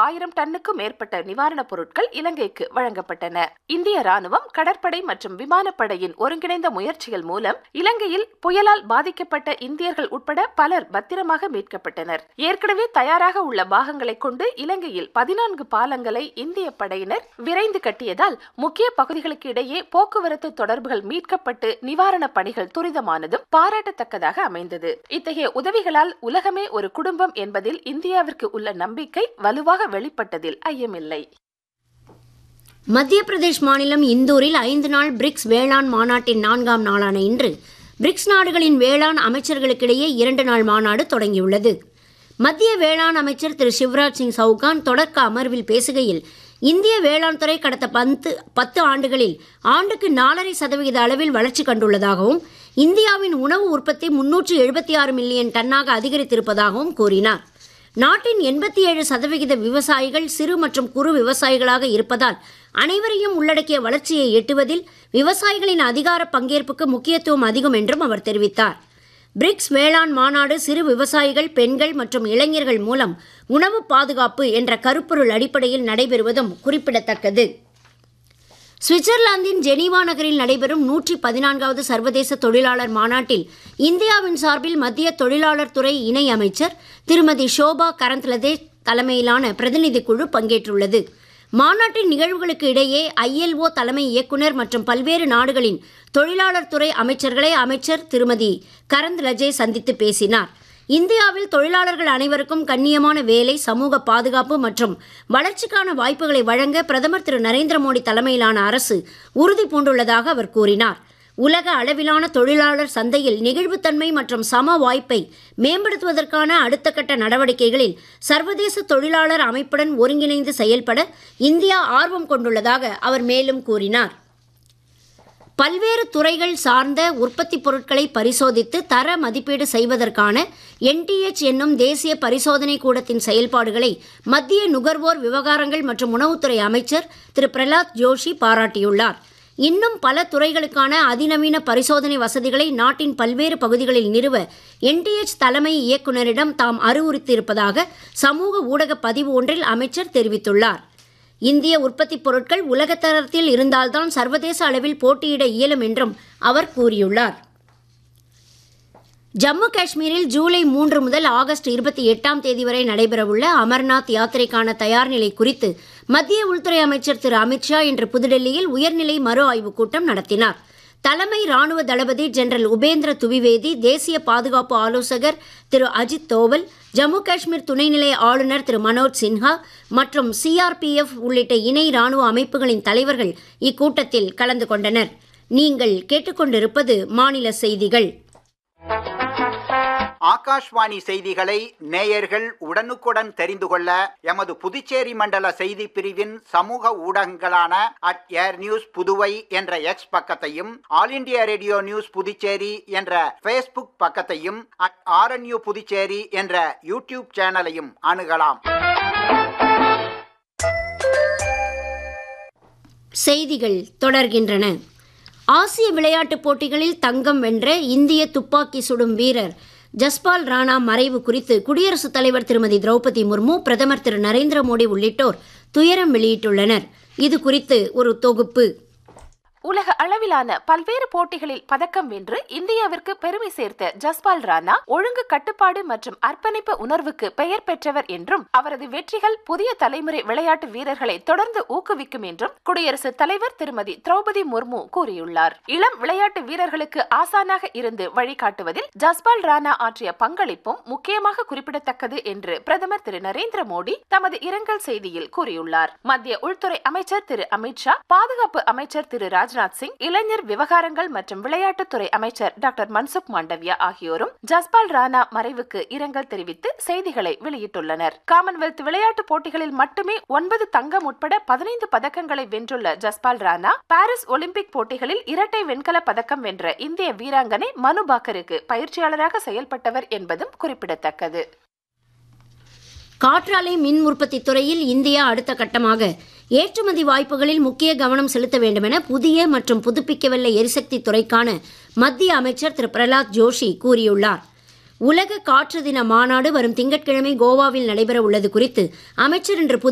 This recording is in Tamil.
ஆயிரம் டன்னுக்கும் மேற்பட்ட நிவாரணப் பொருட்கள் இலங்கைக்கு வழங்கப்பட்டன இந்திய ராணுவம் கடற்படை மற்றும் விமானப்படையின் ஒருங்கிணைந்த முயற்சிகள் மூலம் இலங்கையில் புயலால் பாதிக்கப்பட்ட இந்தியர்கள் உட்பட பலர் பத்திரமாக மீட்கப்பட்டனர் ஏற்கனவே தயாராக உள்ள பாகங்களை கொண்டு இலங்கையில் பதினான்கு பாலங்களை இந்திய படையினர் விரைந்து கட்டியதால் முக்கிய பகுதிகளுக்கு இடையே போக்குவரத்து தொடர்புகள் மீட்கப்பட்டு நிவாரணப் பணிகள் துரிதமானதும் பாராட்டத்தக்கதாக அமைந்தது இத்தகைய உதவிகளால் உலகமே ஒரு குடும்பம் என்பதில் இந்தியாவிற்கு உள்ள நம்பிக்கை வலுவாக வெளிப்பட்டதில் ஐயமில்லை மத்திய பிரதேஷ் மாநிலம் இந்தூரில் ஐந்து நாள் பிரிக்ஸ் வேளாண் மாநாட்டின் நான்காம் நாளான இன்று பிரிக்ஸ் நாடுகளின் வேளாண் அமைச்சர்களுக்கிடையே இரண்டு நாள் மாநாடு தொடங்கியுள்ளது மத்திய வேளாண் அமைச்சர் திரு சிவராஜ் சிங் சவுகான் தொடக்க அமர்வில் பேசுகையில் இந்திய வேளாண் துறை கடந்த பத்து பத்து ஆண்டுகளில் ஆண்டுக்கு நாலரை சதவிகித அளவில் வளர்ச்சி கண்டுள்ளதாகவும் இந்தியாவின் உணவு உற்பத்தி முன்னூற்று எழுபத்தி ஆறு மில்லியன் டன்னாக அதிகரித்திருப்பதாகவும் கூறினார் நாட்டின் எண்பத்தி ஏழு சதவிகித விவசாயிகள் சிறு மற்றும் குறு விவசாயிகளாக இருப்பதால் அனைவரையும் உள்ளடக்கிய வளர்ச்சியை எட்டுவதில் விவசாயிகளின் அதிகார பங்கேற்புக்கு முக்கியத்துவம் அதிகம் என்றும் அவர் தெரிவித்தார் பிரிக்ஸ் வேளாண் மாநாடு சிறு விவசாயிகள் பெண்கள் மற்றும் இளைஞர்கள் மூலம் உணவு பாதுகாப்பு என்ற கருப்பொருள் அடிப்படையில் நடைபெறுவதும் குறிப்பிடத்தக்கது சுவிட்சர்லாந்தின் ஜெனீவா நகரில் நடைபெறும் நூற்றி பதினான்காவது சர்வதேச தொழிலாளர் மாநாட்டில் இந்தியாவின் சார்பில் மத்திய தொழிலாளர் துறை இணை அமைச்சர் திருமதி ஷோபா கரந்த்லதே தலைமையிலான பிரதிநிதி குழு பங்கேற்றுள்ளது மாநாட்டின் நிகழ்வுகளுக்கு இடையே ஐஎல்ஓ தலைமை இயக்குனர் மற்றும் பல்வேறு நாடுகளின் தொழிலாளர் துறை அமைச்சர்களை அமைச்சர் திருமதி கரந்த் லஜே சந்தித்து பேசினார் இந்தியாவில் தொழிலாளர்கள் அனைவருக்கும் கண்ணியமான வேலை சமூக பாதுகாப்பு மற்றும் வளர்ச்சிக்கான வாய்ப்புகளை வழங்க பிரதமர் திரு நரேந்திர மோடி தலைமையிலான அரசு உறுதி பூண்டுள்ளதாக அவர் கூறினார் உலக அளவிலான தொழிலாளர் சந்தையில் நெகிழ்வுத்தன்மை மற்றும் சம வாய்ப்பை மேம்படுத்துவதற்கான அடுத்த கட்ட நடவடிக்கைகளில் சர்வதேச தொழிலாளர் அமைப்புடன் ஒருங்கிணைந்து செயல்பட இந்தியா ஆர்வம் கொண்டுள்ளதாக அவர் மேலும் கூறினார் பல்வேறு துறைகள் சார்ந்த உற்பத்தி பொருட்களை பரிசோதித்து தர மதிப்பீடு செய்வதற்கான என்டிஎச் என்னும் தேசிய பரிசோதனை கூடத்தின் செயல்பாடுகளை மத்திய நுகர்வோர் விவகாரங்கள் மற்றும் உணவுத்துறை அமைச்சர் திரு பிரலாத் ஜோஷி பாராட்டியுள்ளார் இன்னும் பல துறைகளுக்கான அதிநவீன பரிசோதனை வசதிகளை நாட்டின் பல்வேறு பகுதிகளில் நிறுவ என்டிஎச் தலைமை இயக்குநரிடம் தாம் அறிவுறுத்தியிருப்பதாக சமூக ஊடக பதிவு ஒன்றில் அமைச்சர் தெரிவித்துள்ளார் இந்திய உற்பத்தி பொருட்கள் உலகத்தரத்தில் இருந்தால்தான் சர்வதேச அளவில் போட்டியிட இயலும் என்றும் அவர் கூறியுள்ளார் ஜம்மு காஷ்மீரில் ஜூலை மூன்று முதல் ஆகஸ்ட் இருபத்தி எட்டாம் தேதி வரை நடைபெறவுள்ள அமர்நாத் யாத்திரைக்கான தயார்நிலை குறித்து மத்திய உள்துறை அமைச்சர் திரு அமித்ஷா இன்று புதுடெல்லியில் உயர்நிலை மறு ஆய்வுக் கூட்டம் நடத்தினார் தலைமை ராணுவ தளபதி ஜெனரல் உபேந்திர துவிவேதி தேசிய பாதுகாப்பு ஆலோசகர் திரு அஜித் தோவல் ஜம்மு காஷ்மீர் துணைநிலை ஆளுநர் திரு மனோஜ் சின்ஹா மற்றும் சிஆர்பிஎஃப் உள்ளிட்ட இணை ராணுவ அமைப்புகளின் தலைவர்கள் இக்கூட்டத்தில் கலந்து கொண்டனர் நீங்கள் கேட்டுக்கொண்டிருப்பது மாநில செய்திகள் ஆகாஷ்வாணி செய்திகளை நேயர்கள் உடனுக்குடன் தெரிந்து கொள்ள எமது புதுச்சேரி மண்டல செய்தி பிரிவின் சமூக ஊடகங்களான அட் ஏர் நியூஸ் புதுவை என்ற எக்ஸ் பக்கத்தையும் all India radio news Puducherry என்ற ஃபேஸ்புக் பக்கத்தையும் அட் ஆர்என்யூ புதுச்சேரி என்ற யூடியூப் சேனலையும் அணுகலாம் செய்திகள் தொடர்கின்றன ஆசிய விளையாட்டுப் போட்டிகளில் தங்கம் வென்ற இந்திய துப்பாக்கி சுடும் வீரர் ஜஸ்பால் ராணா மறைவு குறித்து குடியரசுத் தலைவர் திருமதி திரௌபதி முர்மு பிரதமர் திரு நரேந்திர மோடி உள்ளிட்டோர் துயரம் வெளியிட்டுள்ளனர் இது குறித்து ஒரு தொகுப்பு உலக அளவிலான பல்வேறு போட்டிகளில் பதக்கம் வென்று இந்தியாவிற்கு பெருமை சேர்த்த ஜஸ்பால் ராணா ஒழுங்கு கட்டுப்பாடு மற்றும் அர்ப்பணிப்பு உணர்வுக்கு பெயர் பெற்றவர் என்றும் அவரது வெற்றிகள் புதிய தலைமுறை விளையாட்டு வீரர்களை தொடர்ந்து ஊக்குவிக்கும் என்றும் குடியரசுத் தலைவர் திருமதி திரௌபதி முர்மு கூறியுள்ளார் இளம் விளையாட்டு வீரர்களுக்கு ஆசானாக இருந்து வழிகாட்டுவதில் ஜஸ்பால் ராணா ஆற்றிய பங்களிப்பும் முக்கியமாக குறிப்பிடத்தக்கது என்று பிரதமர் திரு நரேந்திர மோடி தமது இரங்கல் செய்தியில் கூறியுள்ளார் மத்திய உள்துறை அமைச்சர் திரு அமித்ஷா பாதுகாப்பு அமைச்சர் திரு ராஜ் ராஜ்நாத் சிங் இளைஞர் விவகாரங்கள் மற்றும் விளையாட்டுத்துறை அமைச்சர் டாக்டர் மன்சுக் மாண்டவியா ஆகியோரும் ஜஸ்பால் ராணா மறைவுக்கு இரங்கல் தெரிவித்து செய்திகளை வெளியிட்டுள்ளனர் காமன்வெல்த் விளையாட்டுப் போட்டிகளில் மட்டுமே ஒன்பது தங்கம் உட்பட பதினைந்து பதக்கங்களை வென்றுள்ள ஜஸ்பால் ராணா பாரிஸ் ஒலிம்பிக் போட்டிகளில் இரட்டை வெண்கல பதக்கம் வென்ற இந்திய வீராங்கனை மனு பாக்கருக்கு பயிற்சியாளராக செயல்பட்டவர் என்பதும் குறிப்பிடத்தக்கது காற்றாலை மின் உற்பத்தி துறையில் இந்தியா அடுத்த கட்டமாக ஏற்றுமதி வாய்ப்புகளில் முக்கிய கவனம் செலுத்த வேண்டுமென புதிய மற்றும் புதுப்பிக்கவல்ல எரிசக்தி துறைக்கான மத்திய அமைச்சர் திரு பிரலாத் ஜோஷி கூறியுள்ளார் உலக காற்று தின மாநாடு வரும் திங்கட்கிழமை கோவாவில் நடைபெற உள்ளது குறித்து அமைச்சர் இன்று